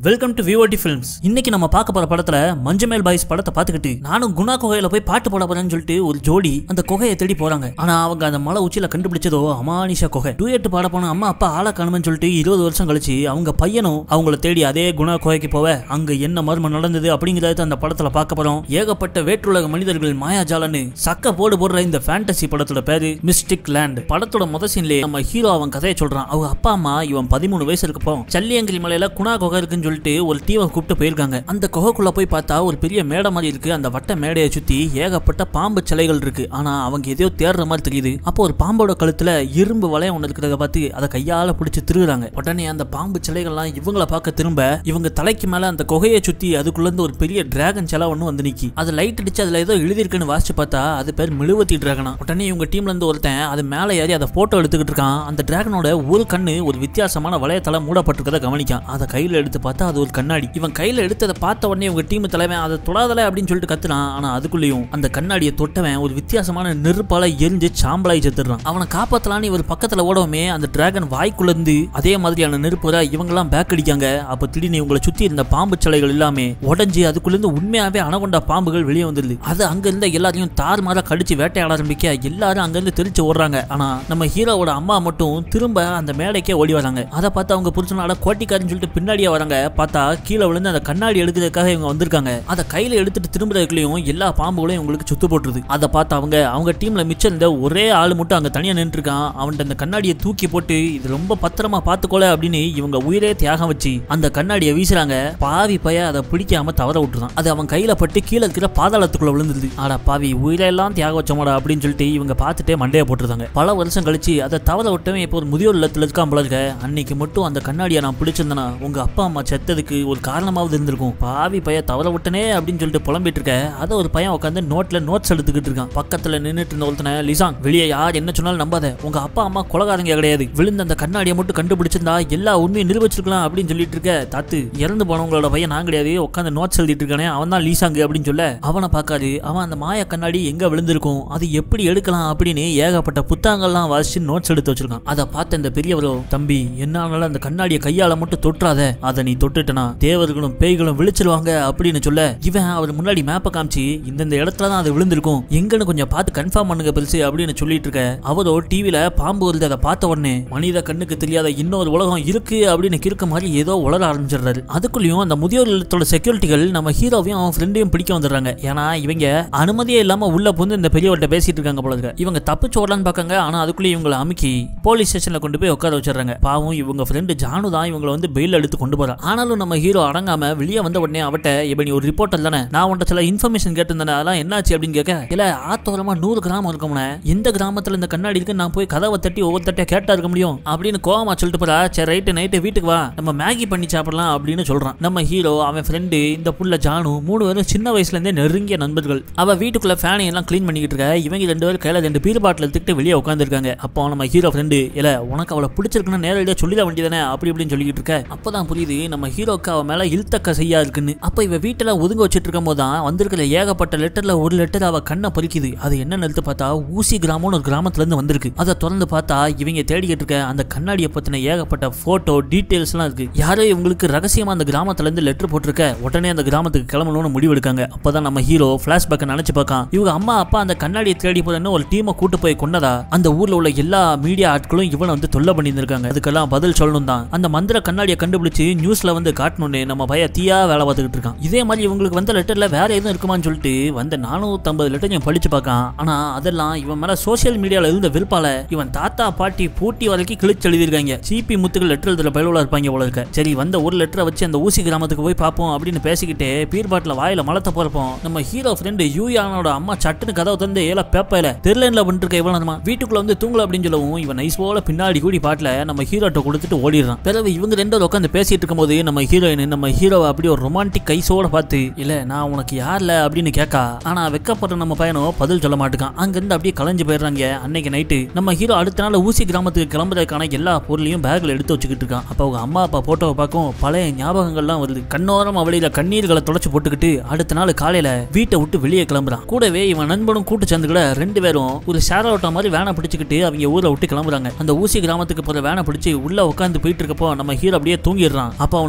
Welcome to VOD films இன்னைக்கு நம்ம பார்க்க போற படத்துல மஞ்சமேல் பாய்ஸ் படத்தை பார்த்துக்கிட்டு நானும் குணா குகையில போய் பாட்டு போட போறேன்னு சொல்லிட்டு ஒரு ஜோடி அந்த குகையை தேடி போறாங்க ஆனா அவங்க அந்த மலை உச்சியில கண்டுபிடிச்சதோ அமானிஷா குகை டூயட் பாட போன அம்மா அப்பா ஆளை காணும்னு சொல்லிட்டு இருபது வருஷம் கழிச்சு அவங்க பையனும் அவங்கள தேடி அதே குணா குகைக்கு போவ அங்க என்ன மர்மம் நடந்தது அப்படிங்கறத அந்த படத்துல பார்க்க போறோம் ஏகப்பட்ட வேற்றுலக மனிதர்கள் மாயாஜாலன்னு சக்க போடு போடுற இந்த ஃபேண்டசி படத்தோட பேரு மிஸ்டிக் லேண்ட் படத்தோட முத சீன்லயே நம்ம ஹீரோ அவன் கதையை சொல்றான் அவங்க அப்பா அம்மா இவன் பதிமூணு வயசு இருக்கப்போ சல்லியங்கிரி மலையில குணா குகை இருக்குன்னு சொல்லிட்டு ஒரு டீமை கூப்பிட்டு போயிருக்காங்க அந்த குகைக்குள்ள போய் பார்த்தா ஒரு பெரிய மேடை மாதிரி இருக்கு அந்த வட்ட மேடையை சுத்தி ஏகப்பட்ட பாம்பு சிலைகள் இருக்கு ஆனா அவங்க எதையோ தேடுற மாதிரி தெரியுது அப்போ ஒரு பாம்போட கழுத்துல இரும்பு வளையம் ஒன்று இருக்கிறத பார்த்து அதை கையால பிடிச்சு திருகுறாங்க உடனே அந்த பாம்பு சிலைகள்லாம் இவங்கள பார்க்க திரும்ப இவங்க தலைக்கு மேல அந்த குகையை சுத்தி அதுக்குள்ள இருந்து ஒரு பெரிய டிராகன் சிலை ஒன்று வந்து நிக்கி அது லைட் அடிச்சு அதுல ஏதோ எழுதியிருக்குன்னு வாசிச்சு பார்த்தா அது பேர் மெழுவத்தி டிராகனா உடனே இவங்க டீம்ல இருந்து ஒருத்தன் அது மேலே ஏறி அதை போட்டோ எடுத்துக்கிட்டு இருக்கான் அந்த டிராகனோட ஒரு கண்ணு ஒரு வித்தியாசமான வளையத்தால மூடப்பட்டிருக்கதை கவனிக்கான் அதை கையில எடுத்து பார்த்தா அது ஒரு கண்ணாடி இவன் கையில எடுத்து அதை பார்த்த உடனே இவங்க டீம் தலைவன் அதை தொடாதல அப்படின்னு சொல்லிட்டு கத்துனான் ஆனா அதுக்குள்ளேயும் அந்த கண்ணாடியை தொட்டவன் ஒரு வித்தியாசமான நெருப்பால எரிஞ்சு சாம்பலாய் செத்துறான் அவனை காப்பாத்தலான்னு இவர் பக்கத்துல ஓடவுமே அந்த டிராகன் வாய்க்குள்ள இருந்து அதே மாதிரியான நெருப்புற இவங்கெல்லாம் பேக் அடிக்காங்க அப்ப திடீர்னு இவங்களை சுத்தி இருந்த பாம்பு சிலைகள் எல்லாமே உடஞ்சி அதுக்குள்ள இருந்து உண்மையாவே அணகொண்ட பாம்புகள் வெளியே வந்துருது அது அங்க இருந்த எல்லாரையும் தாறுமாறா கடிச்சு வேட்டையாட ஆரம்பிக்க எல்லாரும் அங்க இருந்து தெரிச்சு ஓடுறாங்க ஆனா நம்ம ஹீரோவோட அம்மா மட்டும் திரும்ப அந்த மேடைக்கே ஓடி வராங்க அதை பார்த்து அவங்க புருஷனால கோட்டிக்காரன்னு சொல்லிட்டு பின்னாடியே வராங்க பார்த்தா கீழே விழுந்து அந்த கண்ணாடி எடுக்கிறதுக்காக இவங்க வந்திருக்காங்க அதை கையில எடுத்துட்டு திரும்புறதுக்குள்ளேயும் எல்லா பாம்புகளையும் உங்களுக்கு சுத்து போட்டுருது அதை பார்த்து அவங்க அவங்க டீம்ல மிச்சம் இருந்த ஒரே ஆள் மட்டும் அங்க தனியா நின்று இருக்கான் அவன்கிட்ட அந்த கண்ணாடியை தூக்கி போட்டு இது ரொம்ப பத்திரமா பார்த்துக்கோல அப்படின்னு இவங்க உயிரே தியாகம் வச்சு அந்த கண்ணாடியை வீசுறாங்க பாவி பைய அதை பிடிக்காம தவற விட்டுறான் அது அவன் கையில பட்டு கீழே இருக்கிற பாதாளத்துக்குள்ள விழுந்துருது ஆடா பாவி உயிரெல்லாம் தியாகம் வச்சோமாடா அப்படின்னு சொல்லிட்டு இவங்க பார்த்துட்டே மண்டையை போட்டுருந்தாங்க பல வருஷம் கழிச்சு அதை தவற விட்டவன் இப்போ ஒரு முதியோர் இல்லத்துல இருக்கான் போல இருக்க அன்னைக்கு மட்டும் அந்த கண்ணாடியை நான் பிடிச்சிருந்தேனா உங்க அப்பா அம்மா செத்ததுக்கு ஒரு காரணமாவது இருந்திருக்கும் பாவி பைய தவற விட்டனே அப்படின்னு சொல்லிட்டு புலம்பிட்டு இருக்க அதை ஒரு பையன் உட்காந்து நோட்ல நோட்ஸ் எடுத்துக்கிட்டு இருக்கான் பக்கத்துல நின்னுட்டு இருந்த ஒருத்தனை லிசாங் வெளியே யார் என்ன சொன்னாலும் நம்பாத உங்க அப்பா அம்மா கொலகாரங்க கிடையாது விழுந்த அந்த கண்ணாடியை மட்டும் கண்டுபிடிச்சிருந்தா எல்லா உண்மையும் நிரூபிச்சிருக்கலாம் அப்படின்னு சொல்லிட்டு இருக்க தாத்து இறந்து போனவங்களோட பையன் நான் கிடையாது உட்காந்து நோட்ஸ் எழுதிட்டு இருக்கானே அவன் தான் லீசாங்கு அப்படின்னு சொல்ல அவனை பார்க்காது அவன் அந்த மாய கண்ணாடி எங்க விழுந்திருக்கும் அது எப்படி எடுக்கலாம் அப்படின்னு ஏகப்பட்ட புத்தகங்கள்லாம் வாசிச்சு நோட்ஸ் எடுத்து வச்சிருக்கான் அதை பார்த்த இந்த பெரியவரோ தம்பி என்னால அந்த கண்ணாடியை கையால மட்டும் தொற்றாத அதை நீ தொட்டுட்டனா தேவர்களும் பேய்களும் விழிச்சிருவாங்க அப்படின்னு சொல்ல இவன் அவர் முன்னாடி மேப்பை காமிச்சு இந்தந்த இடத்துல தான் அது விழுந்திருக்கும் எங்கன்னு கொஞ்சம் பார்த்து கன்ஃபார்ம் பண்ணுங்க பெருசு அப்படின்னு சொல்லிட்டு இருக்க அவரோ டிவில பாம்பு வருது அதை பார்த்த உடனே மனித கண்ணுக்கு தெரியாத இன்னொரு உலகம் இருக்கு அப்படின்னு கிறுக்க மாதிரி ஏதோ உளர ஆரம்பிச்சிடுறாரு அதுக்குள்ளேயும் அந்த முதியோர் இல்லத்தோட செக்யூரிட்டிகள் நம்ம ஹீரோவையும் அவன் ஃப்ரெண்டையும் பிடிக்க வந்துடுறாங்க ஏன்னா இவங்க அனுமதியே இல்லாம உள்ள புந்து இந்த பெரியவர்கிட்ட பேசிட்டு இருக்காங்க போல இருக்கு இவங்க தப்பிச்சு ஓடலான்னு பார்க்காங்க ஆனா அதுக்குள்ளே இவங்களை அமுக்கி போலீஸ் ஸ்டேஷன்ல கொண்டு போய் உட்கார வச்சிடுறாங்க பாவம் இவங்க ஃப்ரெண்டு ஜானு தான் இவங்களை வந்து பெயில் எடுத்து கொண்டு போறான் ஆனாலும் நம்ம ஹீரோ அடங்காம வெளியே வந்த உடனே அவட்ட இப்ப நீ ஒரு ரிப்போர்ட்டர் தானே நான் உன்ட்ட சில இன்ஃபர்மேஷன் கேட்டிருந்தேன் அதெல்லாம் என்னாச்சு அப்படின்னு கேட்க இல்ல ஆத்தோரமா நூறு கிராமம் இருக்கும்னே எந்த கிராமத்துல இந்த கண்ணாடி இருக்கு நான் போய் கதவை தட்டி ஒவ்வொரு தட்டியா கேட்டா இருக்க முடியும் அப்படின்னு கோவமா சொல்லிட்டு போறா சரி ரைட்டு நைட்டு வீட்டுக்கு வா நம்ம மேகி பண்ணி சாப்பிடலாம் அப்படின்னு சொல்றான் நம்ம ஹீரோ அவன் ஃப்ரெண்டு இந்த புள்ள ஜானு மூணு பேரும் சின்ன வயசுல இருந்தே நெருங்கிய நண்பர்கள் அவ வீட்டுக்குள்ள ஃபேனை எல்லாம் க்ளீன் பண்ணிக்கிட்டு இருக்க இவங்க ரெண்டு பேரும் கையில ரெண்டு பீர் பாட்டில் எடுத்துக்கிட்டு வெளியே உட்காந்துருக்காங்க அப்போ நம்ம ஹீரோ ஃப்ரெண்டு இல்ல உனக்கு அவளை பிடிச்சிருக்குன்னு நேரடியாக சொல்லிட வேண்டியதானே அப்படி இப்படின்னு சொல்லிக்கிட்டு இருக்க அப்பதான் புரியுது நம்ம ஹீரோக்கு அவ மேல இல்தக்க செய்யா இருக்குன்னு அப்ப இவ வீட்டுல ஒதுங்க வச்சிட்டு இருக்கும் போது தான் வந்திருக்கிற ஏகப்பட்ட லெட்டர்ல ஒரு லெட்டர் அவ கண்ணை பறிக்குது அது என்னன்னு எடுத்து பார்த்தா ஊசி கிராமம்னு ஒரு கிராமத்துல இருந்து வந்திருக்கு அதை திறந்து பார்த்தா இவங்க தேடிக்கிட்டு இருக்க அந்த கண்ணாடியை பத்தின ஏகப்பட்ட போட்டோ டீடைல்ஸ் எல்லாம் இருக்கு யாரோ இவங்களுக்கு ரகசியமா அந்த கிராமத்துல இருந்து லெட்டர் போட்டிருக்க உடனே அந்த கிராமத்துக்கு கிளம்பணும்னு முடிவு எடுக்காங்க அப்பதான் நம்ம ஹீரோ பிளாஷ்பேக்கை நினைச்சு பார்க்கான் இவங்க அம்மா அப்பா அந்த கண்ணாடியை தேடி போறேன்னு ஒரு டீமை கூட்டு போய் கொண்டதா அந்த ஊர்ல உள்ள எல்லா மீடியா ஆட்களும் இவனை வந்து தொல்லை பண்ணியிருக்காங்க அதுக்கெல்லாம் பதில் சொல்லணும் தான் அந்த மந்திர கண்ணாடியை கண்டுபிடிச்சு நியூஸ்ல வந்து காட்டணும்னு நம்ம பைய தீயா வேலை பார்த்துக்கிட்டு இருக்கான் இதே மாதிரி இவங்களுக்கு வந்த லெட்டர்ல வேற எதுவும் இருக்குமான்னு சொல்லிட்டு வந்த நானூத்தம்பது லெட்டரையும் படிச்சு பார்க்கான் ஆனா அதெல்லாம் இவன் மேல சோசியல் மீடியால இருந்த விருப்பால இவன் தாத்தா பாட்டி பூட்டி வரைக்கும் கிழிச்சு எழுதியிருக்காங்க சிபி முத்துகள் லெட்டர் எழுதுற பயலுவலா இருப்பாங்க போல இருக்க சரி வந்த ஒரு லெட்டரை வச்சு அந்த ஊசி கிராமத்துக்கு போய் பார்ப்போம் அப்படின்னு பேசிக்கிட்டே பீர் பாட்டில் வாயில மலத்த போறப்போம் நம்ம ஹீரோ ஃப்ரெண்டு யூயானோட அம்மா சட்டுன்னு கதவை தந்து ஏல பேப்பையில தெருலைன்ல பண்ணிட்டு இருக்க இவ்வளவு நேரமா வீட்டுக்குள்ள வந்து தூங்கல அப்படின்னு சொல்லவும் இவன் நைஸ் போல பின்னாடி கூடி பாட்டில் நம்ம ஹீரோட்ட கொடுத்துட்டு ஓடிடுறான் பிறகு இவங்க ரெண்டு பேரும் உட்காந்து பேசிட்டு இருக்கும்போது நம்ம ஹீரோயின் நம்ம ஹீரோவை அப்படி ஒரு ரொமான்டிக் கைசோட பார்த்து இல்ல நான் உனக்கு யார்ல அப்படின்னு கேட்கா ஆனா வெக்கப்படுற நம்ம பையனோ பதில் சொல்ல மாட்டேங்கான் அங்கிருந்து அப்படியே கலைஞ்சு போயிடுறாங்க அன்னைக்கு நைட்டு நம்ம ஹீரோ அடுத்த நாள் ஊசி கிராமத்துக்கு கிளம்புறதுக்கான எல்லா பொருளையும் பேக்ல எடுத்து வச்சுக்கிட்டு இருக்கான் அப்போ அவங்க அம்மா அப்பா போட்டோவை பார்க்கும் பழைய ஞாபகங்கள்லாம் வருது கண்ணோரம் அவளியில கண்ணீர்களை தொடச்சு போட்டுக்கிட்டு அடுத்த நாள் காலையில வீட்டை விட்டு வெளியே கிளம்புறான் கூடவே இவன் நண்பனும் கூட்டு சேர்ந்துக்கிட ரெண்டு பேரும் ஒரு ஷேர் ஓட்ட மாதிரி வேனை பிடிச்சிக்கிட்டு அவங்க ஊரை விட்டு கிளம்புறாங்க அந்த ஊசி கிராமத்துக்கு போற வேனை பிடிச்சி உள்ள உட்காந்து போயிட்டு இருக்கப்போ நம்ம ஹீரோ அப்படியே தூங்கிடுறான் அப்போ அவனுக்கு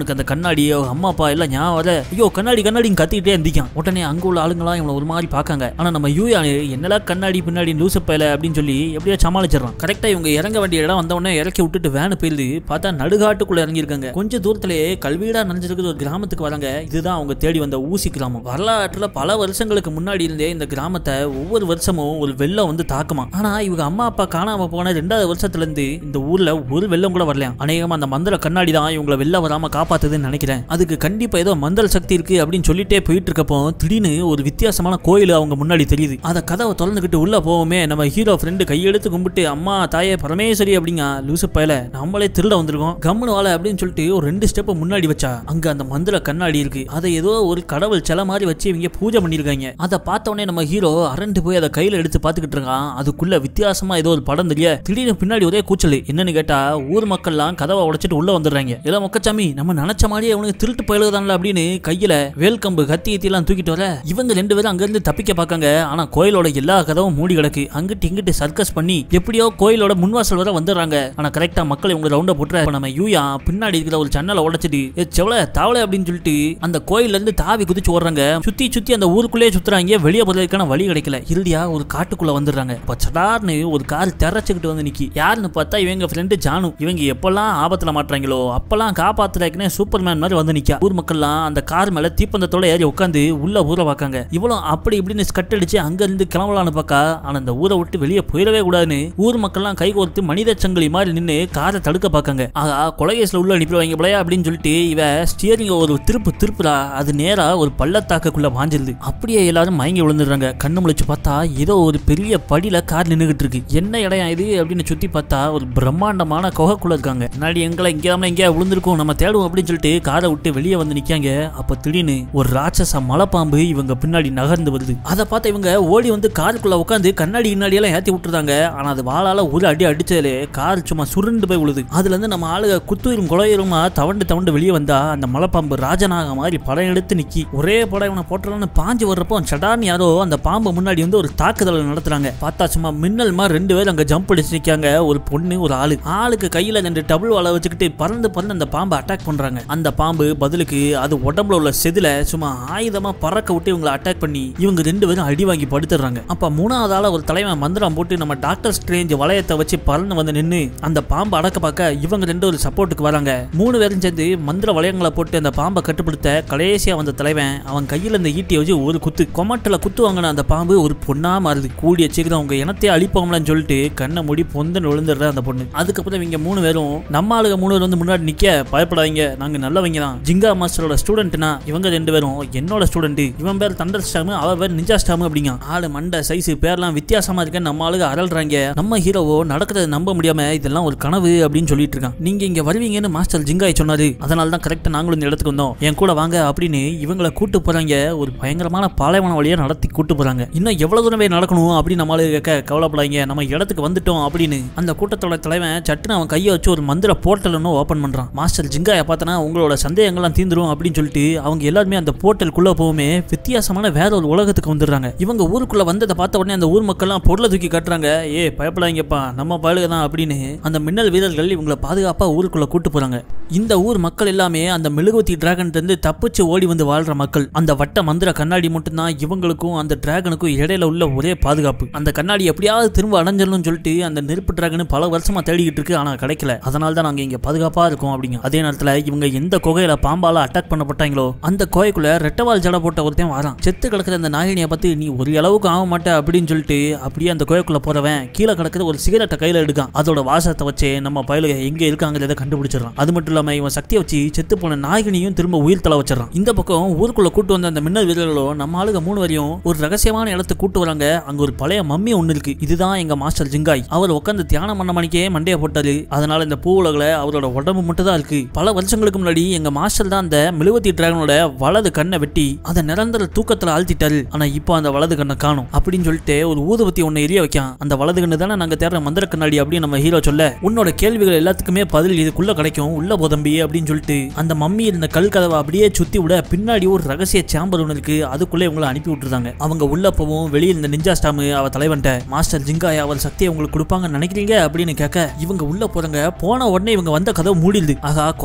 அவனுக்கு அந்த கண்ணாடி அவங்க அம்மா அப்பா எல்லாம் ஞாபகம் வர ஐயோ கண்ணாடி கண்ணாடின்னு கத்திக்கிட்டே இருந்திக்கான் உடனே அங்க உள்ள ஆளுங்களாம் இவனை ஒரு மாதிரி பார்க்காங்க ஆனா நம்ம யூயானு என்னடா கண்ணாடி பின்னாடி லூசு பயல அப்படின்னு சொல்லி எப்படியோ சமாளிச்சிடறான் கரெக்டா இவங்க இறங்க வேண்டிய இடம் வந்த உடனே இறக்கி விட்டுட்டு வேனு போயிருது பார்த்தா நடுகாட்டுக்குள்ள இறங்கியிருக்காங்க கொஞ்சம் தூரத்திலேயே கல்வீடா நினைஞ்சிருக்கிற ஒரு கிராமத்துக்கு வராங்க இதுதான் அவங்க தேடி வந்த ஊசி கிராமம் வரலாற்றுல பல வருஷங்களுக்கு முன்னாடி இருந்தே இந்த கிராமத்தை ஒவ்வொரு வருஷமும் ஒரு வெள்ளம் வந்து தாக்குமா ஆனா இவங்க அம்மா அப்பா காணாம போன ரெண்டாவது வருஷத்துல இருந்து இந்த ஊர்ல ஒரு வெள்ளம் கூட வரலையாம் அநேகமா அந்த மந்திர கண்ணாடி தான் இவங்களை வெளில வராம காப்பாத்துதுன்னு நினைக்கிறேன் அதுக்கு கண்டிப்பா ஏதோ மந்திர சக்தி இருக்கு அப்படின்னு சொல்லிட்டே போயிட்டு இருக்கப்போ திடீர்னு ஒரு வித்தியாசமான கோயில் அவங்க முன்னாடி தெரியுது அத கதவை திறந்துக்கிட்டு உள்ள போவோமே நம்ம ஹீரோ ஃப்ரெண்டு கையெடுத்து கும்பிட்டு அம்மா தாயே பரமேஸ்வரி அப்படிங்க லூசு பயல நம்மளே திருட வந்திருக்கோம் கம்முனு வாழ அப்படின்னு சொல்லிட்டு ஒரு ரெண்டு ஸ்டெப் முன்னாடி வச்சா அங்க அந்த மந்திர கண்ணாடி இருக்கு அதை ஏதோ ஒரு கடவுள் சில மாதிரி வச்சு இவங்க பூஜை பண்ணிருக்காங்க அதை பார்த்த உடனே நம்ம ஹீரோ அரண்டு போய் அதை கையில எடுத்து பார்த்துக்கிட்டு இருக்கான் அதுக்குள்ள வித்தியாசமா ஏதோ ஒரு படம் தெரிய திடீர்னு பின்னாடி ஒரே கூச்சல் என்னன்னு கேட்டா ஊர் மக்கள்லாம் கதவை உடைச்சிட்டு உள்ள வந்துடுறாங்க இல்ல மொக்கச்சாமி நம்ம நினைச்ச மாதிரியே அவனுக்கு திருட்டு பயிலுதான்ல அப்படின்னு கையில வேல்கம்பு கத்தி கத்தி எல்லாம் தூக்கிட்டு வர இவங்க ரெண்டு பேரும் அங்க இருந்து தப்பிக்க பார்க்காங்க ஆனா கோயிலோட எல்லா கதவும் மூடி கிடக்கு அங்கிட்டு இங்கிட்டு சர்க்கஸ் பண்ணி எப்படியோ கோயிலோட முன்வாசல் வரை வந்துடுறாங்க ஆனா கரெக்டா மக்கள் இவங்க ரவுண்ட போட்டுற இப்ப நம்ம யூயா பின்னாடி இருக்கிற ஒரு சன்னலை உடைச்சிட்டு ஏ செவல தாவலை அப்படின்னு சொல்லிட்டு அந்த கோயில்ல இருந்து தாவி குதிச்சு ஓடுறாங்க சுத்தி சுத்தி அந்த ஊருக்குள்ளே சுத்துறாங்க வெளியே போறதுக்கான வழி கிடைக்கல இறுதியா ஒரு காட்டுக்குள்ள வந்துடுறாங்க இப்ப சடார்னு ஒரு கார் திறச்சுக்கிட்டு வந்து நிக்கி யாருன்னு பார்த்தா இவங்க ஃப்ரெண்டு ஜானு இவங்க எப்பெல்லாம் ஆபத்துல மாட்டுறாங்களோ அப்பெல்லாம் காப்பாத்துறதுக்குனே சூப்பர்மேன் மாதிரி வந்து நிக்கா ஊர் மக்கள்லாம் அந்த கார் மேல தீப்பந்தத்தோட ஏறி உட்காந்து உள்ள ஊரை பார்க்காங்க இவ்வளவு அப்படி இப்படின்னு ஸ்கட் அடிச்சு அங்க இருந்து கிளம்பலான்னு பார்க்கா ஆனா அந்த ஊரை விட்டு வெளியே போயிடவே கூடாதுன்னு ஊர் மக்கள்லாம் கை கோர்த்து மனித சங்கிலி மாதிரி நின்னு காரை தடுக்க பார்க்காங்க ஆகா கொலகேஸ்ல உள்ள அனுப்பிடுவாங்க பிள்ளையா அப்படின்னு சொல்லிட்டு இவ ஸ்டியரிங் ஒரு திருப்பு திருப்புறா அது நேரா ஒரு பள்ளத்தாக்குக்குள்ள வாஞ்சிருது அப்படியே எல்லாரும் மயங்கி விழுந்துடுறாங்க கண்ணு முழிச்சு பார்த்தா ஏதோ ஒரு பெரிய படியில கார் நின்னுகிட்டு இருக்கு என்ன இடம் இது அப்படின்னு சுத்தி பார்த்தா ஒரு பிரம்மாண்டமான குகைக்குள்ள இருக்காங்க முன்னாடி எங்களை இங்கேயாம எங்கேயா விழுந்திருக்கோம் நம்ம தேடுவோம் அப்படின்னு சொல்லிட்டு காரை விட்டு வெளியே வந்து நிக்காங்க அப்ப திடீர்னு ஒரு ராட்சச மலைப்பாம்பு இவங்க பின்னாடி நகர்ந்து வருது அதை பார்த்து இவங்க ஓடி வந்து காருக்குள்ள உட்காந்து கண்ணாடி கிண்ணாடி எல்லாம் ஏத்தி விட்டுறாங்க ஆனா அது வாளால ஒரு அடி அடிச்சதுலே கார் சும்மா சுருண்டு போய் விழுது அதுல இருந்து நம்ம ஆளுக குத்துயிரும் குலையுருமா தவண்டு தவண்டு வெளியே வந்தா அந்த மலைப்பாம்பு ராஜனாக மாதிரி படம் எடுத்து நிக்கி ஒரே படம் இவனை போட்டுறான்னு பாஞ்சு வர்றப்போ சடான் யாரோ அந்த பாம்பு முன்னாடி வந்து ஒரு தாக்குதல் நடத்துறாங்க பார்த்தா சும்மா மின்னல் மாதிரி ரெண்டு பேரும் அங்க ஜம்ப் அடிச்சு நிக்காங்க ஒரு பொண்ணு ஒரு ஆளு ஆளுக்கு கையில ரெண்டு டபுள் வலை வச்சுக்கிட்டு பறந்து பறந்து அந்த பாம்பை அட்டாக் பண்றாங்க அந்த பாம்பு பதிலுக்கு அது உடம்புல உள்ள செதில சும்மா ஆயுதமா பறக்க விட்டு இவங்களை அட்டாக் பண்ணி இவங்க ரெண்டு பேரும் அடி வாங்கி படுத்துறாங்க அப்ப மூணாவது ஆள ஒரு தலைவன் மந்திரம் போட்டு நம்ம டாக்டர் ஸ்ட்ரேஞ்ச் வளையத்தை வச்சு பறந்து வந்து நின்னு அந்த பாம்பை அடக்க பார்க்க இவங்க ரெண்டு ஒரு சப்போர்ட்டுக்கு வராங்க மூணு பேரும் சேர்ந்து மந்திர வளையங்களை போட்டு அந்த பாம்பை கட்டுப்படுத்த கடைசியா வந்த தலைவன் அவன் கையில இந்த ஈட்டியை வச்சு ஒரு குத்து கொமட்டில் குத்து வாங்கின அந்த பாம்பு ஒரு பொண்ணா மாறுது கூடிய சீக்கிரம் உங்க இனத்தையே அழிப்போம்லன்னு சொல்லிட்டு கண்ணை மூடி பொந்தன் விழுந்துடுற அந்த பொண்ணு அதுக்கப்புறம் இவங்க மூணு பேரும் நம்ம ஆளுங்க மூணு பேர் வந்து முன்னாடி நிக்க பயப்படாதீங்க நாங்க நல்லவங்க தான் ஜிங்கா மாஸ்டரோட ஸ்டூடெண்ட்னா இவங்க ரெண்டு பேரும் என்னோட ஸ்டூடெண்ட் இவன் பேர் தண்டர் ஸ்டாம் அவ பேர் நிஞ்சா ஸ்டாம் அப்படிங்க ஆளு மண்டை சைஸ் பேர்லாம் வித்தியாசமா இருக்க நம்ம ஆளுங்க அரல்றாங்க நம்ம ஹீரோவோ நடக்கிறத நம்ப முடியாம இதெல்லாம் ஒரு கனவு அப்படின்னு சொல்லிட்டு இருக்கான் நீங்க இங்க வருவீங்கன்னு மாஸ்டர் ஜிங்காய் சொன்னாரு அதனால தான் கரெக்டா நாங்களும் இந்த இடத்துக்கு வந்தோம் என் கூட வாங்க அப்படின்னு இவங்களை கூட்டு போறாங்க ஒரு பயங்கரமான பாலைவன வழியா நடத்தி கூட்டு போறாங்க இன்னும் எவ்வளவு தூரம் போய் நடக்கணும் அப்படின்னு நம்மளால கேட்க கவலைப்படாதீங்க நம்ம இடத்துக்கு வந்துட்டோம் அப்படின்னு அந்த கூட்டத்தோட தலைவன் சட்டுன்னு அவன் கையை வச்சு ஒரு மந்திர போர்ட்டல் ஒன்று ஓப்பன் பண்றான் மாஸ்டர் ஜிங்காயை பார்த்தனா உங்களோட சந்தேகங்கள்லாம் தீந்துரும் அப்படின்னு சொல்லிட்டு அவங்க எல்லாருமே அந்த போர்ட்டலுக்குள்ள போகுமே வித்தியாசமான வேற ஒரு உலகத்துக்கு வந்துடுறாங்க இவங்க ஊருக்குள்ள வந்ததை பார்த்த உடனே அந்த ஊர் மக்கள்லாம் பொருளை தூக்கி காட்டுறாங்க ஏ பயப்படாதீங்கப்பா நம்ம பயலுக தான் அப்படின்னு அந்த மின்னல் வீரர்கள் இவங்களை பாதுகாப்பா ஊருக்குள்ள கூட்டு போறாங்க இந்த ஊர் மக்கள் எல்லாமே அந்த மெழுகுவத்தி டிராகன் இருந்து தப்பிச்சு ஓடி வந்து வாழ்ற மக்கள் அந்த வட்ட மந்திர கண்ணாடி மட்டும்தான் இவங்களுக்கும் அந்த டிராகனுக்கும் இடையில உள்ள ஒரே பாதுகாப்பு அந்த கண்ணாடி எப்படியாவது திரும்ப அடைஞ்சிடணும்னு சொல்லிட்டு அந்த நெருப்பு டிராகன் பல வருஷமா தேடிக்கிட்டு இருக்கு ஆனா கிடைக்கல அதனால தான் நாங்க இங்க பாதுகாப்பா இருக்கோம் அப்படிங்க அதே நேரத்துல இவங்க எந்த குகையில பாம்பால அட்டாக் பண்ணப்பட்டாங்களோ அந்த குகைக்குள்ள ரெட்டவால் ஜட போட்ட ஒருத்தன் வரான் செத்து கிடக்குற அந்த நாகினியை பார்த்து நீ ஒரு அளவுக்கு ஆக மாட்ட அப்படின்னு சொல்லிட்டு அப்படியே அந்த குகைக்குள்ள போறவன் கீழே கிடக்குற ஒரு சிகரெட்டை கையில எடுக்கான் அதோட வாசத்தை வச்சு நம்ம பயலுக எங்க இருக்காங்கிறத கண்டுபிடிச்சிடறான் அது மட்டும் இல்லாம இவன் சக்தியை வச்சு செத்து போன நாகினியும் திரும்ப உயிர் தலை வச்சிடறான் இந்த பக்கம் ஊருக்குள்ள கூட்டு வந்த அந்த மின்னல் வீரர்களோ நம்ம ஆளுங்க மூணு வரையும் ஒரு ரகசியமான இடத்துக்கு கூட்டு வராங்க அங்க ஒரு பழைய மம்மி ஒண்ணு இருக்கு இதுதான் எங்க மாஸ்டர் ஜிங்காய் அவர் உட்காந்து தியானம் பண்ண மணிக்கே மண்டைய போட்டாரு அதனால இந்த பூ உலகில் அவரோட உடம்பு மட்டும் தான் இருக்கு பல வருஷங்களுக்கு முன்னாடி எங்க மாஸ்டர் தான் அந்த மெழுவத்தி டிராகனோட வலது கண்ணை வெட்டி அதை நிரந்தர தூக்கத்துல ஆழ்த்திட்டாரு ஆனா இப்போ அந்த வலது கண்ணை காணும் அப்படின்னு சொல்லிட்டு ஒரு ஊதுபத்தி ஒண்ணு எரிய வைக்கான் அந்த வலது கண்ணு தானே நாங்க தேடுற மந்திர கண்ணாடி அப்படின்னு நம்ம ஹீரோ சொல்ல உன்னோட கேள்விகள் எல்லாத்துக்குமே பதில் இதுக்குள்ள கிடைக்கும் உள்ள போதம்பி அப்படின்னு சொல்லிட்டு அந்த மம்மி இருந்த கல் கதவை அப்படியே சுத்தி விட பின்னாடி ஒரு ரகசிய சேம்பர் ஒன்று இருக்கு அதுக்குள்ளே இவங்களை அனுப்பி விட்டுருந்தாங்க அவங்க உள்ள போவும் வெளியில் இந்த நிஞ்சா ஸ்டாம் அவ தலைவன்ட்ட மாஸ்டர் ஜிங்காய் அவர் சக்தியை உங்களுக்கு கொடுப்பாங்கன்னு நினைக்கிறீங்க அப்படின்னு கேட்க இவங்க உள்ள போறாங்க போன உடனே இவங்க வந்த கதவு மூடிடுது ஆகா குரங்கு போயில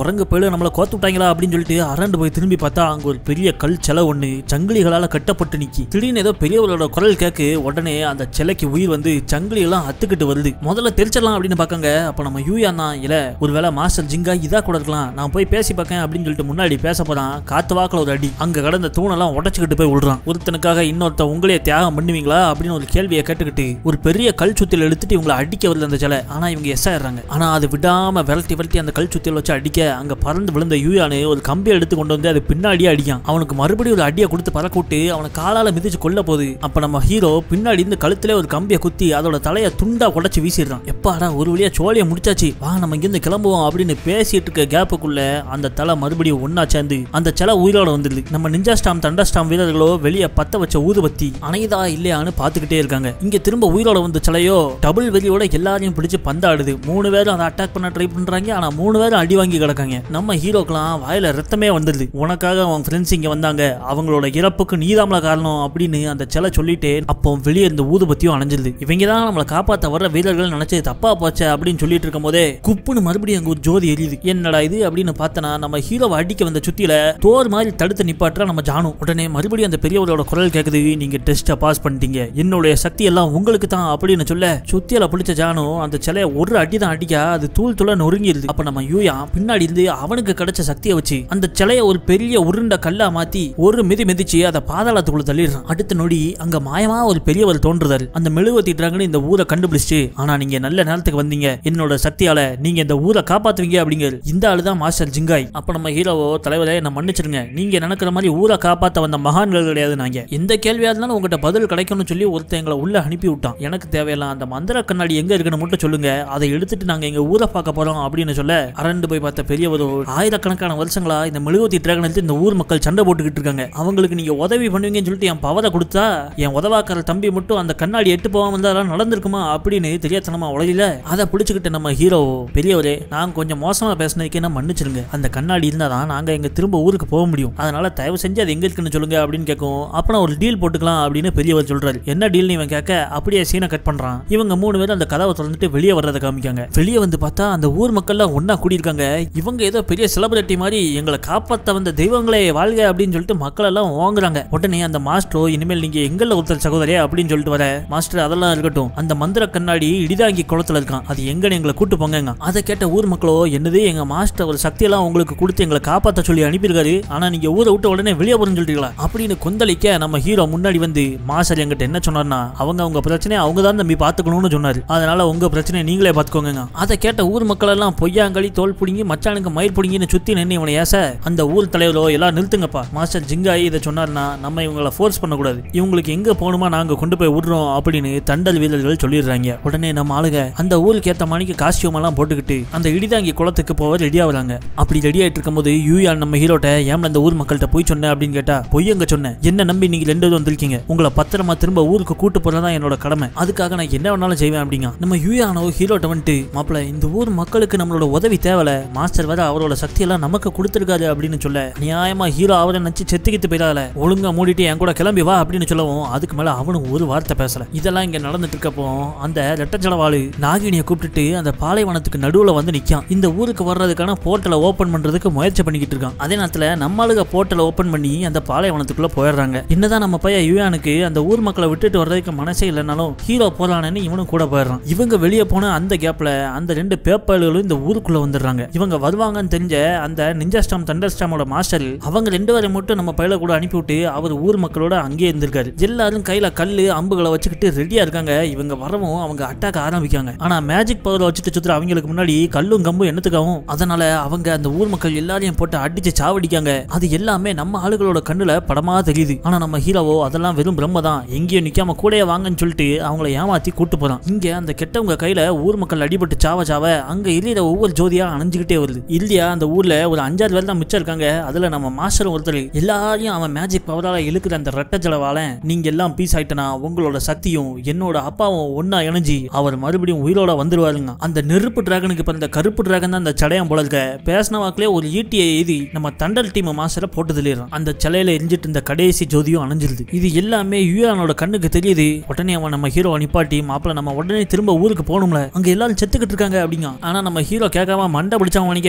ஆளுங்க நம்மள கோத்து விட்டாங்களா அப்படின்னு சொல்லிட்டு அரண்டு போய் திரும்பி பார்த்தா அங்க ஒரு பெரிய கல் சிலை ஒண்ணு சங்கிலிகளால கட்டப்பட்டு நிக்கி திடீர்னு ஏதோ பெரியவரோட குரல் கேக்கு உடனே அந்த சிலைக்கு உயிர் வந்து சங்கிலி எல்லாம் அத்துக்கிட்டு வருது முதல்ல தெரிச்சிடலாம் அப்படின்னு பார்க்கங்க அப்ப நம்ம யூயா தான் இல்ல ஒருவேளை மாஸ்டர் ஜிங்கா இதா கூட இருக்கலாம் நான் போய் பேசி பார்க்கேன் அப்படின்னு சொல்லிட்டு முன்னாடி பேச போறான் காத்து வாக்குல ஒரு அடி அங்க கடந்த தூணெல்லாம் உடச்சுக்கிட்டு போய் விடுறான் ஒருத்தனுக்காக இன்னொருத்த உங்களே தியாகம் பண்ணுவீங்களா அப்படின்னு ஒரு கேள்வியை கேட்டுக்கிட்டு ஒரு பெரிய கல் சுத்தியில் எடுத்துட்டு இவங்களை அடிக்க வருது அந்த சிலை ஆனா இவங்க எஸ் ஆயிடுறாங்க ஆனா அது விடாம விரட்டி விரட்டி அந்த கல் சுத்தியில் வச்சு அடிக்க அங்க பறந்து விழுந்த யூயானு ஒரு கம்பியை எடுத்து கொண்டு வந்து அது பின்னாடியே அடிக்கான் அவனுக்கு மறுபடியும் ஒரு அடியை கொடுத்து பறக்க விட்டு அவனை காலால மிதிச்சு கொல்ல போகுது அப்ப நம்ம ஹீரோ பின்னாடி இருந்து கழுத்துல ஒரு கம்பியை குத்தி அதோட தலையை துண்டா உடைச்சு வீசிடுறான் எப்பாடா ஒரு வழியா சோழியை முடிச்சாச்சு வா நம்ம இங்கிருந்து கிளம்புவோம் அப்படின்னு பேசிட்டு இருக்க கேப்புக்குள்ள அந்த தலை மறுபடியும் ஒன்னா சேர்ந்து அந்த சிலை உயிரோட வந்துருது நம்ம நிஞ்சா ஸ்டாம் தண்டா ஸ்டாம் வீரர்களோ வெளியே பத்த வச்ச ஊதுபத்தி அணையுதா இல்லையான்னு பாத்துக்கிட்டே இருக்காங்க இங்க திரும்ப உயிரோட வந்த சிலையோ டபுள் வெறியோட எல்லாரையும் பிடிச்சு பந்தாடுது மூணு பேரும் அதை அட்டாக் பண்ண ட்ரை பண்றாங்க ஆனா மூணு பேரும் அடி வாங்கி கிடக்காங்க நம்ம ஹீரோக்கெல்லாம் வாயில ரத்தமே வந்துருது உனக்காக அவன் ஃப்ரெண்ட்ஸ் இங்க வந்தாங்க அவங்களோட இறப்புக்கு நீதாமல காரணம் அப்படின்னு அந்த சிலை சொல்லிட்டு அப்போ வெளியே இருந்த ஊதுபத்தியும் அணைஞ்சிருது இவங்க தான் நம்மளை காப்பாத்த வர்ற வீரர்கள் நினைச்சது தப்பா போச்சே அப்படின்னு சொல்லிட்டு இருக்கும் போதே குப்புன்னு மறுபடியும் அங்க ஒரு ஜோதி எரியுது என்னடா இது அப்படின்னு பார்த்தனா நம்ம ஹீரோவை அடிக்க வந்த சுத்தியில தோர் மாதிரி தடுத்து நிப்பாட்டுற நம்ம ஜானு உடனே மறுபடியும் அந்த பெரியவரோட குரல் கேக்குது நீங்க டெஸ்ட்டை பாஸ் பண்ணிட்டீங்க என்னுடைய சக்தி எல்லாம் உங்களுக்கு தான் அப்படின்னு சொல்ல சுத்தியில பிடிச்ச ஜானு அந்த சிலையை ஒரு அடி தான் அடிக்க அது தூள் தூள நொறுங்கிருது அப்ப நம்ம யூயா பின்னாடி இருந்து அவனுக்கு கிடைச்ச சக்தியை வச்சு அந்த சிலையை ஒரு பெரிய உருண்ட கல்லா மாத்தி ஒரு மிதி மிதிச்சு அதை பாதாளத்துக்குள்ள தள்ளிடுறான் அடுத்த நொடி அங்க மாயமா ஒரு பெரியவர் தோன்றுதாரு அந்த மெழுகுவத்தி டிராகன் இந்த ஊரை கண்டுபிடிச்சு ஆனா நீங்க நல்ல நேரத்துக்கு வந்தீங்க என்னோட சக்தியால நீங்க இந்த ஊரை காப்பாத்துவீங்க அப்படிங்கிற இந்த ஆளு தான் மாஸ்டர் ஜிங்காய் அப்ப நம்ம ஹீரோவோ தலைவரே என்ன மன்னிச்சிருங்க நீங்க நினைக்கிற மாதிரி ஊரை காப்பாத்த வந்த மகான்கள் கிடையாது நாங்க எந்த கேள்வியா இருந்தாலும் உங்ககிட்ட பதில் கிடைக்கும்னு சொல்லி ஒருத்தன் எங்களை உள்ள அனுப்பி விட்டான் எனக்கு தேவையில்லாம் அந்த மந்திர கண்ணாடி எங்க இருக்குன்னு மட்டும் சொல்லுங்க அதை எடுத்துட்டு நாங்க எங்க ஊரை பார்க்க போறோம் அப்படின்னு சொல்ல அரண்டு போய் பார்த்த பெரியவர் ஆயிரக்கணக்கான வருஷங்களா இந்த மெழுகுவத்தி டிராகன் எடுத்து இந்த ஊர் மக்கள் சண்டை போட்டுக்கிட்டு இருக்காங்க அவங்களுக்கு நீங்க உதவி பண்ணுவீங்கன்னு சொல்லிட்டு என் பவரை கொடுத்தா என் உதவாக்கார தம்பி மட்டும் அந்த கண்ணாடி எட்டு போகாம இருந்தாலும் நடந்திருக்குமா அப்படின்னு தெரியாதனமா உலகில அதை பிடிச்சுக்கிட்டு நம்ம ஹீரோ பெரியவரே நான் கொஞ்சம் மோசமா பேசினதுக்கு என்ன மன்னிச்சிருங்க அந்த கண்ணாடி இருந்தா தான் நாங்க எங்க திரும்ப ஊருக்கு போக முடியும் அதனால தயவு செஞ்சு அது எங்க இருக்குன்னு சொல்லுங்க அப்படின்னு கேட்கும் அப்புறம் ஒரு டீல் போட்டுக்கலாம் அப்படின்னு பெரியவர் சொல்றாரு என்ன டீல் இவன் கேட்க அப்படியே சீனை கட் பண்றான் இவங்க மூணு பேரும் அந்த கதவை திறந்துட்டு வெளியே வர்றதை காமிக்காங்க வெளியே வந்து பார்த்தா அந்த ஊர் மக்கள்லாம் ஒண்ணா கூடியிருக்காங்க இவங்க ஏதோ பெரிய செலிபிரிட்டி மாதிரி எங்களை காப்பாத்த வந்த தெய்வங்களே வாழ்க அப்படின்னு சொல்லிட்டு மக்கள் எல்லாம் வாங்குறாங்க உடனே அந்த மாஸ்டரோ இனிமேல் நீங்க எங்கல்ல ஒருத்தர் சகோதரியா அப்படின்னு சொல்லிட்டு வர மாஸ்டர் அதெல்லாம் இருக்கட்டும் அந்த மந்திர கண்ணாடி இடிதாங்கி குளத்துல இருக்கான் அது எங்கன்னு எங்களை கூட்டு போங்க அதை கேட்ட ஊர் மக்களோ என்னது எங்க மாஸ்டர் ஒரு சக்தியெல்லாம் உங்களுக்கு கொடுத்து எங்களை காப்பாத்த சொல்லி அனுப்பியிருக்காரு ஆனா நீங்க ஊரை விட்டு உடனே வெளியே போறேன்னு சொல்றீங்களா அப்படின்னு கொந்தளிக்க நம்ம ஹீரோ முன்னாடி வந்து மாஸ்டர் எங்கிட்ட என்ன சொன்னார்னா அவங்க அவங்க பிரச்சனையை அவங்க தான் தம்பி பாத்துக்கணும்னு சொன்னாரு அதனால உங்க பிரச்சனையை நீங்களே பாத்துக்கோங்க அதை கேட்ட ஊர் மக்கள் எல்லாம் பொய்யாங்களி தோல் புடுங்கி மச்சானுக்கு மயிர் புடுங்கின்னு சுத்தி நின்று இவனை ஏச அந்த ஊர் தலைவரோ எல்லாம் நிறுத்துங்கப்பா மாஸ்டர் ஜிங்காயி இதை சொன்னார்னா நம்ம இவங்களை ஃபோர்ஸ் பண்ணக்கூடாது இவங்களுக்கு எங்க போகணுமா நாங்க கொண்டு போய் விடுறோம் அப்படின்னு தண்டல் வீரர்கள் சொல்லிடுறாங்க உடனே நம்ம ஆளுங்க அந்த ஊருக்கு ஏத்த மணிக்கு காஸ்டியூம் எல்லாம் போட்டுக்கிட்டு அந்த இடிதாங்கி குளத்துக்கு போக ரெடி ஆகுறாங்க அப்படி ரெடி ஆயிட்டு இருக்கும்போது யூயான் நம்ம ஹீரோட்ட ஏன் அந்த ஊர் மக்கள்கிட்ட போய் சொன்னேன் அப்படின்னு கேட்டா பொய் எங்க சொன்னேன் என்ன நம்பி நீங்க ரெண்டு பேரும் வந்திருக்கீங்க உங்களை பத்திரமா திரும்ப ஊருக்கு கூட்டு போறதா என்னோட கடமை அதுக்காக நான் என்ன வேணாலும் செய்வேன் அப்படிங்க நம்ம யூயானோ ஹீரோட்ட வந்துட்டு மாப்பிள இந்த ஊர் மக்களுக்கு நம்மளோட உதவி தேவல மாஸ்டர் வேற அவரோட சக்தி எல்லாம் நமக்கு கொடுத்துருக்காரு அப்படின்னு சொல்ல நியாயமா ஹீரோ அவரை நினைச்சு செத்துக்கிட்டு போயிடாத ஒழுங்கா மூடிட்டு என் கூட கிளம்பி வா அப்படின்னு சொல்லவும் அதுக்கு மேல அவனும் ஒரு வார்த்தை பேசல இதெல்லாம் இங்க நடந்துட்டு இருக்கப்போ அந்த ரெட்டச்சலவாளு நாகினியை கூப்பிட்டுட்டு அந்த பாலைவனத்துக்கு நடுவுல வந்து நிக்கான் இந்த ஊருக்கு வர்றதுக்கான போர்ட்டலை ஓபன் பண்றதுக்கு முயற்சி பண்ணிக்கிட்டு இருக்கான் அதே நேரத்துல நம்மளுக்கு போர்ட்டலை ஓபன் பண்ணி அந்த பாலைவனத்துக்குள்ள போயிடுறாங்க என்னதான் நம்ம பையன் யுயானுக்கு அந்த ஊர் மக்களை விட்டுட்டு வர்றதுக்கு மனசே இல்லைனாலும் ஹீரோ போறானேன்னு இவனும் கூட போயிடுறான் இவங்க வெளியே போன அந்த கேப்ல அந்த ரெண்டு பேப்பர்களும் இந்த ஊருக்குள்ள வந்துடுறாங்க இவங்க வருவாங்கன்னு தெரிஞ்ச அந்த நிஞ்சாஸ்டாம் தண்டர்ஸ்டாமோட மாஸ்டர் அவங்க ரெண்டு பேரை மட்டும் நம்ம பையில கூட அனுப்பிவிட்டு அவர் ஊர் மக்களோட அங்கேயே இருந்திருக்காரு எல்லாரும் கையில கல்லு அம்புகளை வச்சுக்கிட்டு ரெடியா இருக்காங்க இவங்க வரவும் அவங்க அட்டாக் ஆரம்பிக்காங்க ஆனா மேஜிக் பவர் வச்சுட்டு சுத்துற அவங்களுக்கு முன்னாடி கல்லும் கம்பும் என்னத்துக்காகும் அதனால அவங்க அந்த ஊர் மக்கள் எல்லாரையும் போட்டு அடிச்சு சாவடிக்காங்க அது எல்லாமே நம்ம ஆளுகளோட கண்ணுல படமா தெரியுது ஆனா நம்ம ஹீரோவோ அதெல்லாம் வெறும் பிரம்ம தான் எங்கேயும் நிக்காம கூடயே வாங்கன்னு சொல்லிட்டு அவங்கள ஏமாத்தி கூட்டு போறான் இங்க அந்த கெட்டவங்க கையில ஊர் மக்கள் அடிபட்டு சாவ சாவ அங்க எரியிற ஒவ்வொரு ஜோதியா அணைஞ்சுக்கிட்டே வருது இல்லையா அந்த ஊர்ல ஒரு அஞ்சாறு பேர் தான் மிச்சம் இருக்காங்க அதுல நம்ம மாஸ்டர் ஒருத்தர் எல்லாரையும் அவன் மேஜிக் பவரால இழுக்கிற அந்த ரெட்ட ஜலவால நீங்க எல்லாம் பீஸ் ஆயிட்டனா உங்களோட சக்தியும் என்னோட அப்பாவும் ஒன்னா இணைஞ்சு அவர் மறுபடியும் உயிரோட வந்துருவாருங்க அந்த நெருப்பு டிராகனுக்கு பிறந்த கருப்பு டிராகன் தான் அந்த சடையம் போல இருக்க பேசின வாக்கிலே ஒரு ஈட்டியை எழுதி நம்ம தண்டல் டீம் மாஸ்டரை போட்டு தள்ளிடுறான் அந்த சிலையில எரிஞ்சிட்டு இருந்த கடைசி ஜோதியும் அணைஞ்சிருது இது எல்லாமே யூயானோட கண்ணுக்கு தெரியுது உடனே அவன் நம்ம ஹீரோ நிப்பாட்டி மாப்பிள நம்ம உடனே திரும்ப ஊருக்கு போகணும்ல அங்க எல்லாரும் செத்துக்கிட்டு இருக்காங்க அப்படிங்க ஆனா நம்ம ஹீரோ கேட்காம மண்டை பிடிச்சவன் மணிக்கே பேசிக்கிட்டு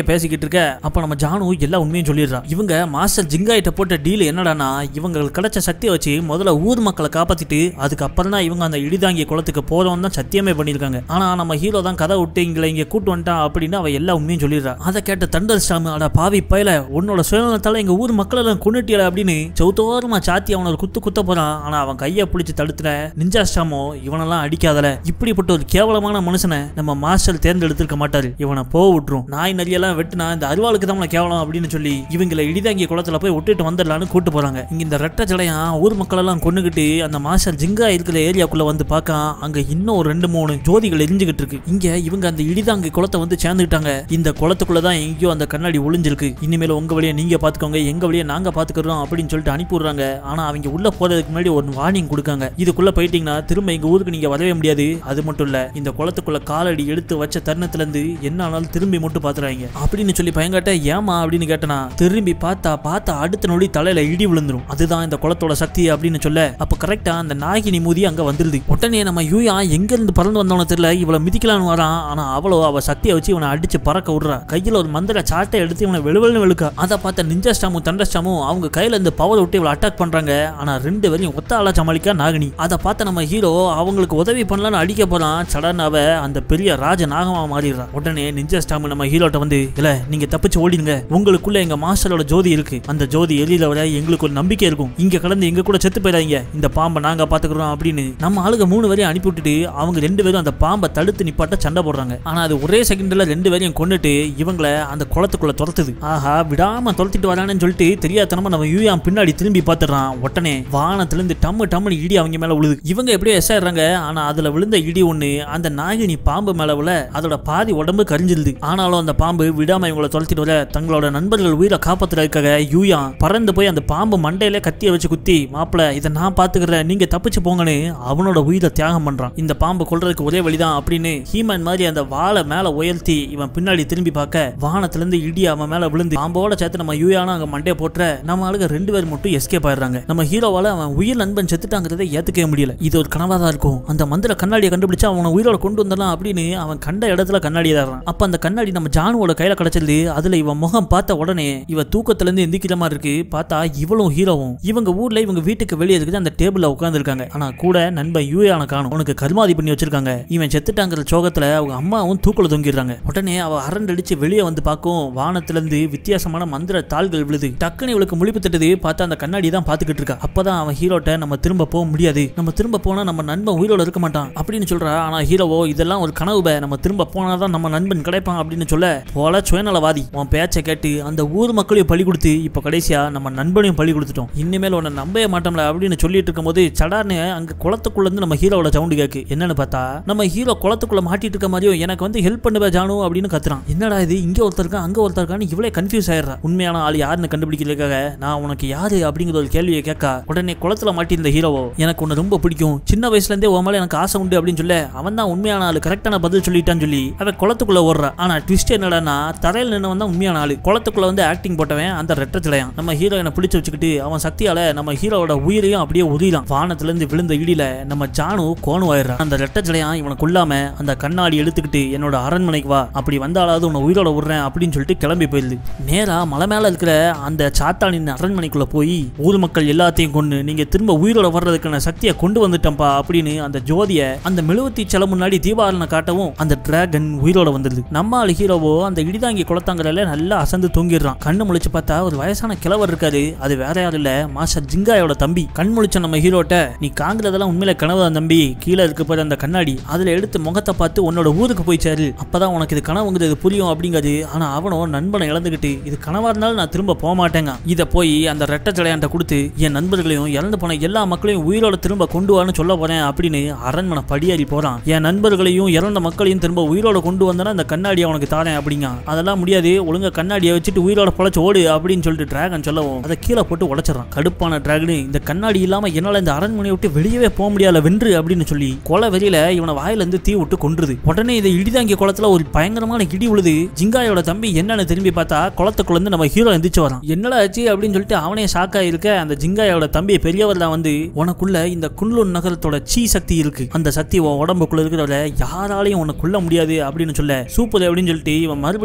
இருக்க அப்ப நம்ம ஜானு எல்லா உண்மையும் சொல்லிடுறா இவங்க மாஸ்டர் ஜிங்காயிட்ட போட்ட டீல் என்னடானா இவங்களுக்கு கிடைச்ச சக்தியை வச்சு முதல்ல ஊர் மக்களை காப்பாத்திட்டு அதுக்கப்புறம் தான் இவங்க அந்த இடிதாங்கிய குளத்துக்கு போறோம் தான் சத்தியமே பண்ணிருக்காங்க ஆனா நம்ம ஹீரோ தான் கதை விட்டு இங்களை இங்க கூட்டு வந்துட்டான் அப்படின்னு அவ எல்லா உண்மையும் சொல்லிடுறா அதை கேட்ட தண்டர் ஸ்டாம் அட பாவி பயல உன்னோட சுயநலத்தால எங்க ஊர் மக்களை எல்லாம் கொண்டுட்டியல அப்படின்னு சௌத்தோரமா சாத்தி அவனை ஒரு குத்து குத்த போறான் ஆனா அவன் கையை பிடிச்சி தடுத்துற நிஞ்சா ஸ்டாமோ இவனெல்லாம் அடிக்காதல இப்படிப்பட்ட ஒரு கேவலமான மனுஷனை நம்ம மாஸ்டர் தேர்ந்தெடுத்திருக்க மாட்டாரு இவனை போக விட்டுரும் நாய் நரியெல்லாம் வெட்டுனா இந்த அருவாளுக்கு தான் கேவலம் அப்படின்னு சொல்லி இவங்களை இடிதாங்கிய குளத்துல போய் விட்டுட்டு வந்துடலான்னு கூட்டு போறாங்க இங்க இந்த ரெட்ட ஜடையா ஊர் மக்கள் எல்லாம் கொண்டுகிட்டு அந்த மாஸ்டர் ஜிங்கா இருக்கிற ஏரியாக்குள்ள வந்து பார்க்க அங்க இன்னும் ஒரு ரெண்டு மூணு ஜோதிகள் எரிஞ்சுகிட்டு இருக்கு இங்க இவங்க அந்த இடிதாங்கி குளத்தை வந்து சேர்ந்துக்கிட்டாங்க இந்த குளத்துக்குள்ள தான் எங்கேயோ அந்த கண்ணாடி ஒளிஞ்சிருக்கு இனிமேல் உங்க வழியை நீங்க பாத்துக்கோங்க எங்க வழியை நாங்க பாத்துக்கிறோம் அப்படின்னு சொல்லிட்டு அனுப்பி விடுறாங்க ஆனா அவங்க உள்ள போறதுக்கு முன்னாடி ஒரு வார்னிங் கொடுக்காங்க இதுக்குள்ள போயிட்டீங்கன்னா திரும்ப எங்க ஊருக்கு நீங்க வரவே முடியாது அது மட்டும் இல்ல இந்த குளத்துக்குள்ள காலடி எடுத்து வச்ச தருணத்துல இருந்து என்ன ஆனாலும் திரும்பி மட்டும் பாத்துறாங்க அப்படின்னு சொல்லி பயங்காட்ட ஏமா அப்படின்னு கேட்டனா திரும்பி பார்த்தா பார்த்தா அடுத்த நொடி தலையில இடி விழுந்துரும் அதுதான் இந்த குளத்தோட சக்தி அப்படின்னு சொல்ல அப்ப கரெக்டா அந்த நாகினி மூதி அங்க வந்துருது உடனே நம்ம யூயா எங்க இருந்து பறந்து வந்தவன தெரியல இவளை மிதிக்கலான்னு வரான் ஆனா அவளோ அவ சக்தியை வச்சு இவனை அடிச்சு பறக்க விடுறா கையில ஒரு மந்திர சாட்டை எடுத்து இவனை வெளுவெளுன்னு வெளுக்க அதை பார்த்த நிஞ்சா ஸ்டாமும் தண்டஸ்டாமும் அவங்க கையில இருந்து பவர் விட்டு இவளை அட்டாக் பண்றாங்க ஆனா ரெண்டு பேரையும் ஒத்த ஆளா சமாளிக்கா நாகினி அதை பார்த்த நம்ம ஹீரோ அவங்களுக்கு உதவி பண்ணலாம்னு அடிக்க போறான் சடன் அவ அந்த பெரிய ராஜ நாகமா மாறிடுறா உடனே நிஞ்சா ஸ்டாம் நம்ம ஹீரோட்ட வந்து இல்ல நீங்க தப்பிச்சு ஓடிடுங்க உங்களுக்குள்ள எங்க மாஸ்டரோட ஜோதி இருக்கு அந்த ஜோதி எரியல வர எங்களுக்கு ஒரு நம்பிக்கை இருக்கும் இங்க கடந்து எங்க கூட செத்து போயிடாதீங்க இந்த பாம்பை நாங்க பாத்துக்கிறோம் அப்படின்னு நம்ம ஆளுங்க மூணு பேரையும் அனுப்பி விட்டுட்டு அவங்க ரெண்டு பேரும் அந்த பாம்பை தடுத்து நிப்பாட்ட சண்டை போடுறாங்க ஆனா அது ஒரே செகண்ட்ல ரெண்டு பேரையும் கொண்டுட்டு இவங்களை அந்த குளத்துக்குள்ள துரத்துது ஆஹா விடாம துரத்திட்டு வரானு சொல்லிட்டு தெரியாதனமா நம்ம யூயாம் பின்னாடி திரும்பி பாத்துறான் உடனே வானத்துல இருந்து டம்மு டம்முன்னு இடி அவங்க மேல விழுது இவங்க எப்படியோ எஸ் ஆயிடுறாங்க ஆனா அதுல விழுந்த இடி ஒண்ணு அந்த நாகினி பாம்பு மேல விழ அதோட பாதி உடம்பு கரிஞ்சிருது ஆனாலும் அந்த பாம்பு விடாம இவங்களை துரத்திட்டு வர தங்களோட நண்பர்கள் உயிரை காப்பாத்துறதுக்காக யூயா பறந்து போய் அந்த பாம்பு மண்டையில கத்திய வச்சு குத்தி மாப்பிள இதை நான் பாத்துக்கிறேன் நீங்க தப்பிச்சு போங்கன்னு அவனோட உயிரை தியாகம் பண்றான் இந்த பாம்பு கொல்றதுக்கு ஒரே வழிதான் அப்படின்னு ஹீமன் மாதிரி அந்த வாழை மேல உயர்த்தி இவன் பின்னாடி திரும்பி பார்க்க வானத்துல இருந்து இடி அவன் மேல விழுந்து பாம்போட சேர்த்து நம்ம யூயானா அங்க மண்டைய போட்டுற நம்ம ஆளுங்க ரெண்டு பேர் மட்டும் எஸ்கேப் ஆயிடுறாங்க நம்ம ஹீரோவால அவன் உயிர் நண்பன் செத்துட்டாங்கிறதை ஏத்துக்கவே முடியல இது ஒரு கனவா தான் இருக்கும் அந்த மந்திர கண்ணாடியை கண்டுபிடிச்சு அவனை உயிரோட கொண்டு வந்துடலாம் அப்படின்னு அவன் கண்ட இடத்துல கண்ணாடி தர்றான் அப்ப அந்த கண்ணாடி நம்ம ஜானுவோட கையில கிடைச்சது அதுல இவன் முகம் பார்த்த உடனே இவ தூக்கத்துல இருந்து எந்திக்கிற மாதிரி இருக்கு பார்த்தா இவளும் ஹீரோவும் இவங்க ஊர்ல இவங்க வீட்டுக்கு வெளியே இருக்குது அந்த டேபிள்ல உட்கார்ந்துருக்காங்க ஆனா கூட நண்பன் யூயான காணும் உனக்கு கர்மாதி பண்ணி வச்சிருக்காங்க இவன் செத்துட்டாங்கிற சோகத்துல அவங்க அம்மாவும் தூக்குல தொங்கிடுறாங்க உடனே அவ அரண்டடிச்சு வெளியே வந்து பார்க்கும் வானத்துல இருந்து வித்தியாசமான மந்திர தாள்கள் விழுது டக்குன்னு இவளுக்கு முழிப்பு தட்டுது பார்த்தா அந்த கண்ணாடி தான் பாத்துக்கிட்டு இருக்கா அப்பதான் அவன் ஹீரோட்ட நம்ம திரும்ப போக முடியாது நம்ம திரும்ப போனா நம்ம நண்பன் உயிரோட இருக்க மாட்டான் அப்படின்னு சொல்றா ஆனா ஹீரோவோ இதெல்லாம் ஒரு கனவு பே. நம்ம திரும்ப போனாதான் நம்ம நண்பன் கிடைப்பான் அப்படின்னு சொல்ல போல சுயநலவாதி உன் பேச்சை கேட்டு அந்த ஊர் மக்களையும் பழி கொடுத்து இப்ப கடைசியா நம்ம நண்பனையும் பழி கொடுத்துட்டோம் இனிமேல் உன்னை நம்பவே மாட்டோம்ல அப்படின்னு சொல்லிட்டு இருக்கும்போது சடார்னு அங்க குளத்துக்குள்ள இருந்து நம்ம ஹீரோவோட சவுண்டு கேக்கு என்னன்னு பார்த்தா நம்ம ஹீரோ குளத்துக்குள்ள மாட்டிட்டு இருக்க மாதிரியும் எனக்கு வந்து ஹெல்ப் பண்ணுவ ஜானு அப்படின்னு கத்துறான் என்னடா இது இங்க ஒருத்தர் இருக்கா அங்க ஒருத்தர் இருக்கான்னு இவ்வளவு கன்ஃபியூஸ் ஆயிடுறா உண்மையான ஆள் யாருன்னு கண்டுபிடிக்கிறதுக்காக நான் உனக்கு யாரு அப்படிங்கிற ஒரு கேள்வியை கேட்க உடனே குளத்துல மாட்டியிருந்த ஹீரோவோ எனக்கு உன்னை ரொம்ப பிடிக்கும் சின்ன வயசுல இருந்தே உன் மேல எனக்கு ஆசை உண்டு அப்படின்னு சொல்ல அவன் தான் உண்மையான ஆளு கரெக்டான பதில் சொல்லிட்டான்னு சொல்லி அவன் குளத்துக்குள்ள ஓடுறா ஆனா ட்விஸ்ட் என்னடான்னா தரையில் நின்னவன் தான் உண்மையான ஆளு குளத்துக்குள்ள வந்து ஆக்டிங் போட்டவன் அந்த ரெட்டத்திலையான் நம்ம ஹீரோயினை பிடிச்சு வச்சுக்கிட்டு அவன் சக்தியால நம்ம ஹீரோவோட உயிரையும் அப்படியே உதிரான் வானத்துல இருந்து விழுந்த இடியில நம்ம ஜானு கோணுவாயிடுறான் அந்த ரெட்டத்திலையான் இவனை கொல்லாம அந்த கண்ணாடி எடுத்துக்கிட்டு என்னோட அரண்மனைக்கு வா அப்படி வந்தாலாவது உன்னை உயிரோட விடுறேன் அப்படின்னு சொல்லிட்டு கிளம்பி போயிருது நேரா மலை மேல இருக்கிற அந்த சாத்தானின் அரண்மனைக்குள்ள போய் ஊர் மக்கள் எல்லாத்தையும் கொண்டு நீங்க திரும்ப உயிரோட வர்றதுக்கான சக்தியை கொண்டு வந்துட்டம்பா அப்படின்னு அந்த ஜோதிய அந்த மெழுவத்தி சில முன்னாடி தீபாவளனை காட்டவும் அந்த டிராகன் உயிரோட வந்துருது நம்ம ஆளு ஹீரோவோ அந்த இடிதாங்கி குளத்தாங்கல நல்லா அசந்து தூங்கிடுறான் கண்ணு முழிச்சு பார்த்தா ஒரு வயசான கிழவர் இருக்காரு அது வேற யாரும் இல்ல மாஸ்டர் ஜிங்காயோட தம்பி கண் முழிச்ச நம்ம ஹீரோட்ட நீ காங்குறதெல்லாம் உண்மையில கனவு தான் தம்பி கீழே இருக்க போற அந்த கண்ணாடி அதுல எடுத்து முகத்தை பார்த்து உன்னோட ஊருக்கு போய் சேரு அப்பதான் உனக்கு இது கனவுங்கிறது புரியும் அப்படிங்கிறது ஆனா அவனும் நண்பனை இழந்துகிட்டு இது கனவா இருந்தாலும் நான் திரும்ப போக மாட்டேங்க இத போய் அந்த ரெட்ட ஜடையாண்ட கொடுத்து என் நண்பர்களையும் இறந்து போன எல்லா மக்களையும் உயிரோட திரும்ப கொண்டு வான்னு சொல்ல போறேன் அப்படின்னு அரண்மனை படியேறி போறான் என் நண்பர்களையும் இறந்த மக்களையும் திரும்ப உயிரோட கொண்டு வந்தனா அந்த கண்ணாடியை அவனுக்கு தாரேன் அப்படிங்க அதெல்லாம் முடியாது ஒழுங்கா கண்ணாடியை வச்சுட்டு உயிரோட பொழைச்சு ஓடு அப்படின்னு சொல்லிட்டு டிராகன் சொல்லவும் அதை கீழே போட்டு உடைச்சிடறான் கடுப்பான டிராகன் இந்த கண்ணாடி இல்லாம என்னால இந்த அரண்மனையை விட்டு வெளியவே போக முடியல வென்று அப்படின்னு சொல்லி கொலை வெறியில இவனை வாயில இருந்து தீ விட்டு கொன்றுது உடனே இந்த இடிதாங்கிய குளத்துல ஒரு பயங்கரமான இடி விழுது ஜிங்காயோட தம்பி என்னன்னு திரும்பி பார்த்தா குளத்துக்குள்ள இருந்து நம்ம ஹீரோ எந்திரிச்சு வரான் என்னடா ஆச்சு அப்படின்னு சொல்லிட்டு அவனே ஷாக்கா இருக்க அந்த ஜிங்காயோட தம்பி பெரியவர் தான் வந்து உனக்குள்ள இந்த குன்லூன் நகரத்தோட சீ சக்தி இருக்கு அந்த சக்தி உன் உடம்புக்குள்ள இருக்கிறவரை யாராலையும் உன்னை கொல்ல முடியாது அப்படின்னு சொல்ல சூப்பர் அப்படின்னு சொல்லிட்டு இவன் மறுபடியும் கண்ணாடி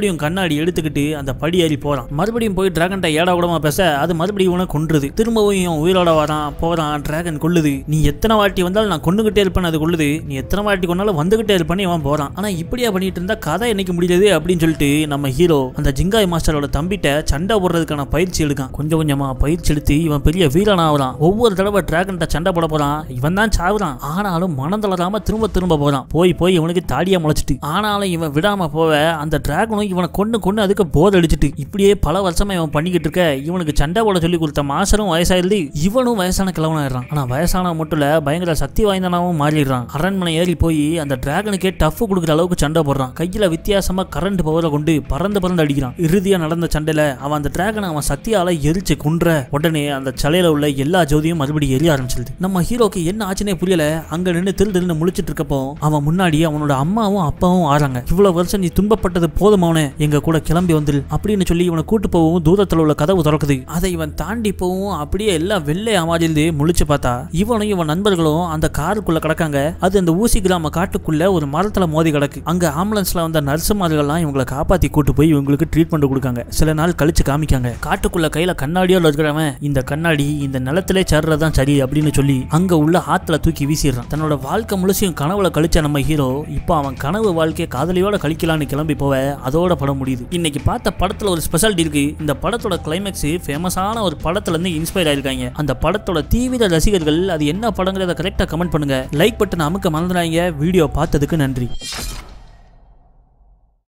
கண்ணாடி எடுத்துக்கிட்டு அந்த படி ஏறி போறான் மறுபடியும் போய் டிராகன்ட்ட ஏடா கூடமா பேச அது மறுபடியும் இவனை கொன்றுது திரும்பவும் இவன் உயிரோட வரான் போறான் டிராகன் கொல்லுது நீ எத்தனை வாட்டி வந்தாலும் நான் கொண்டுகிட்டே இருப்பேன் அது கொள்ளுது நீ எத்தனை வாட்டி கொண்டாலும் வந்துகிட்டே இருப்பேன்னு இவன் போறான் ஆனா இப்படியா பண்ணிட்டு இருந்தா கதை என்னைக்கு முடியுது அப்படின்னு சொல்லிட்டு நம்ம ஹீரோ அந்த ஜிங்காய் மாஸ்டரோட தம்பிட்ட சண்டை போடுறதுக்கான பயிற்சி எடுக்கான் கொஞ்சம் கொஞ்சமா பயிற்சி எடுத்து இவன் பெரிய வீரன் ஆகுறான் ஒவ்வொரு தடவை டிராகன்ட்ட சண்டை போட போறான் இவன் தான் சாவுறான் ஆனாலும் மனம் தளராம திரும்ப திரும்ப போறான் போய் போய் இவனுக்கு தாடியா முளைச்சிட்டு ஆனாலும் இவன் விடாம போவ அந்த டிராகனும் இவனை கொண்டு கொண்டு அதுக்கு போதை அடிச்சிட்டு இப்படியே பல வருஷமா இவன் பண்ணிக்கிட்டு இருக்க இவனுக்கு சண்டை போட சொல்லி கொடுத்த மாஸ்டரும் வயசாயிருது இவனும் வயசான கிழவனாயிடுறான் ஆனா வயசானவன் மட்டும் இல்ல பயங்கர சக்தி வாய்ந்தனாவும் மாறிடுறான் அரண்மனை ஏறி போய் அந்த டிராகனுக்கே டஃப் கொடுக்குற அளவுக்கு சண்டை போடுறான் கையில வித்தியாசமா கரண்ட் பவரை கொண்டு பறந்து பறந்து அடிக்கிறான் இறுதியா நடந்த சண்டையில அவன் அந்த டிராகனை அவன் சக்தியால எரிச்சு குன்ற உடனே அந்த சலையில உள்ள எல்லா ஜோதியும் மறுபடியும் எரிய ஆரம்பிச்சிருது நம்ம ஹீரோக்கு என்ன ஆச்சுனே புரியல அங்க நின்று திரு திருன்னு முழிச்சிட்டு இருக்கப்போ அவன் முன்னாடி அவனோட அம்மாவும் அப்பாவும் ஆறாங்க இவ்வளவு வருஷம் நீ துன்பப்பட்டது போதுமானே எங்க கூட கிளம்பி வந்துரு அப்படின்னு சொல்லி இவனை கூட்டு போகவும் தூரத்துல உள்ள கதவு திறக்குது அதை இவன் தாண்டி போகவும் அப்படியே எல்லாம் வெள்ளை அமாதிருந்து முழிச்சு பார்த்தா இவனும் இவன் நண்பர்களும் அந்த காருக்குள்ள கிடக்காங்க அது அந்த ஊசி கிராம காட்டுக்குள்ள ஒரு மரத்துல மோதி கிடக்கு அங்க ஆம்புலன்ஸ்ல வந்த நர்சுமார்கள்லாம் இவங்களை காப்பாத்தி கூட்டு போய் இவங்களுக்கு ட்ரீட்மெண்ட் கொடுக்காங்க சில நாள் கழிச்சு காமிக்காங்க காட்டுக்குள்ள கையில கண்ணாடியோட இருக்கிறவன் இந்த கண்ணாடி இந்த நிலத்திலே சேர்றதுதான் சரி அப்படின்னு சொல்லி அங்க உள்ள ஆத்துல தூக்கி வீசிடுறான் தன்னோட வாழ்க்கை முழுசையும் கனவுல கழிச்ச நம்ம ஹீரோ இப்போ அவன் கனவு வாழ்க்கையை காதலியோட கழிக்கலான்னு கிளம்பி போவ அதோட படம் முடியுது இன்னைக்கு பார்த்த படத்துல ஒரு ஸ்பெஷாலிட்டி இருக்கு இந்த படத்தோட கிளைமேக்ஸ் ஃபேமஸான ஒரு படத்துல இருந்து இன்ஸ்பயர் ஆயிருக்காங்க அந்த படத்தோட தீவிர ரசிகர்கள் அது என்ன படங்கிறத கரெக்டா கமெண்ட் பண்ணுங்க லைக் பட்டன் அமுக்க மறந்துடாங்க வீடியோ பார்த்ததுக்கு நன்றி